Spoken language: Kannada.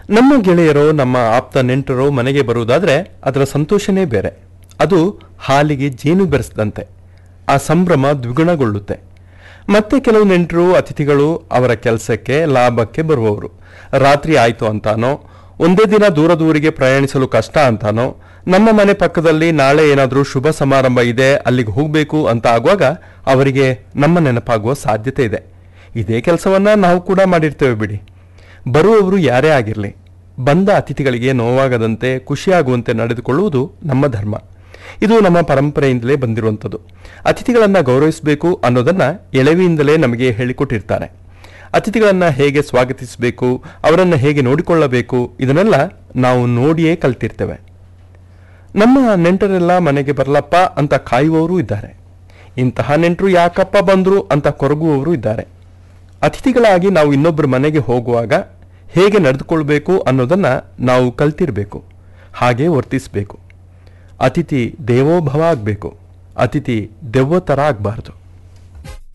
ನಮ್ಮ ಗೆಳೆಯರೋ ನಮ್ಮ ಆಪ್ತ ನೆಂಟರೋ ಮನೆಗೆ ಬರುವುದಾದ್ರೆ ಅದರ ಸಂತೋಷನೇ ಬೇರೆ ಅದು ಹಾಲಿಗೆ ಜೇನು ಬೆರೆಸಿದಂತೆ ಆ ಸಂಭ್ರಮ ದ್ವಿಗುಣಗೊಳ್ಳುತ್ತೆ ಮತ್ತೆ ಕೆಲವು ನೆಂಟರು ಅತಿಥಿಗಳು ಅವರ ಕೆಲಸಕ್ಕೆ ಲಾಭಕ್ಕೆ ಬರುವವರು ರಾತ್ರಿ ಆಯ್ತು ಅಂತಾನೋ ಒಂದೇ ದಿನ ದೂರ ದೂರಿಗೆ ಪ್ರಯಾಣಿಸಲು ಕಷ್ಟ ಅಂತಾನೋ ನಮ್ಮ ಮನೆ ಪಕ್ಕದಲ್ಲಿ ನಾಳೆ ಏನಾದರೂ ಶುಭ ಸಮಾರಂಭ ಇದೆ ಅಲ್ಲಿಗೆ ಹೋಗಬೇಕು ಅಂತ ಆಗುವಾಗ ಅವರಿಗೆ ನಮ್ಮ ನೆನಪಾಗುವ ಸಾಧ್ಯತೆ ಇದೆ ಇದೇ ಕೆಲಸವನ್ನ ನಾವು ಕೂಡ ಮಾಡಿರ್ತೇವೆ ಬಿಡಿ ಬರುವವರು ಯಾರೇ ಆಗಿರಲಿ ಬಂದ ಅತಿಥಿಗಳಿಗೆ ನೋವಾಗದಂತೆ ಖುಷಿಯಾಗುವಂತೆ ನಡೆದುಕೊಳ್ಳುವುದು ನಮ್ಮ ಧರ್ಮ ಇದು ನಮ್ಮ ಪರಂಪರೆಯಿಂದಲೇ ಬಂದಿರುವಂಥದ್ದು ಅತಿಥಿಗಳನ್ನು ಗೌರವಿಸಬೇಕು ಅನ್ನೋದನ್ನ ಎಳವಿಯಿಂದಲೇ ನಮಗೆ ಹೇಳಿಕೊಟ್ಟಿರ್ತಾರೆ ಅತಿಥಿಗಳನ್ನು ಹೇಗೆ ಸ್ವಾಗತಿಸಬೇಕು ಅವರನ್ನು ಹೇಗೆ ನೋಡಿಕೊಳ್ಳಬೇಕು ಇದನ್ನೆಲ್ಲ ನಾವು ನೋಡಿಯೇ ಕಲ್ತಿರ್ತೇವೆ ನಮ್ಮ ನೆಂಟರೆಲ್ಲ ಮನೆಗೆ ಬರಲಪ್ಪ ಅಂತ ಕಾಯುವವರು ಇದ್ದಾರೆ ಇಂತಹ ನೆಂಟರು ಯಾಕಪ್ಪ ಬಂದ್ರು ಅಂತ ಕೊರಗುವವರು ಇದ್ದಾರೆ ಅತಿಥಿಗಳಾಗಿ ನಾವು ಇನ್ನೊಬ್ಬರ ಮನೆಗೆ ಹೋಗುವಾಗ ಹೇಗೆ ನಡೆದುಕೊಳ್ಬೇಕು ಅನ್ನೋದನ್ನ ನಾವು ಕಲ್ತಿರ್ಬೇಕು ಹಾಗೆ ವರ್ತಿಸಬೇಕು ಅತಿಥಿ ದೇವೋಭವ ಆಗಬೇಕು ಅತಿಥಿ ದೆವ್ವ ಥರ ಆಗಬಾರ್ದು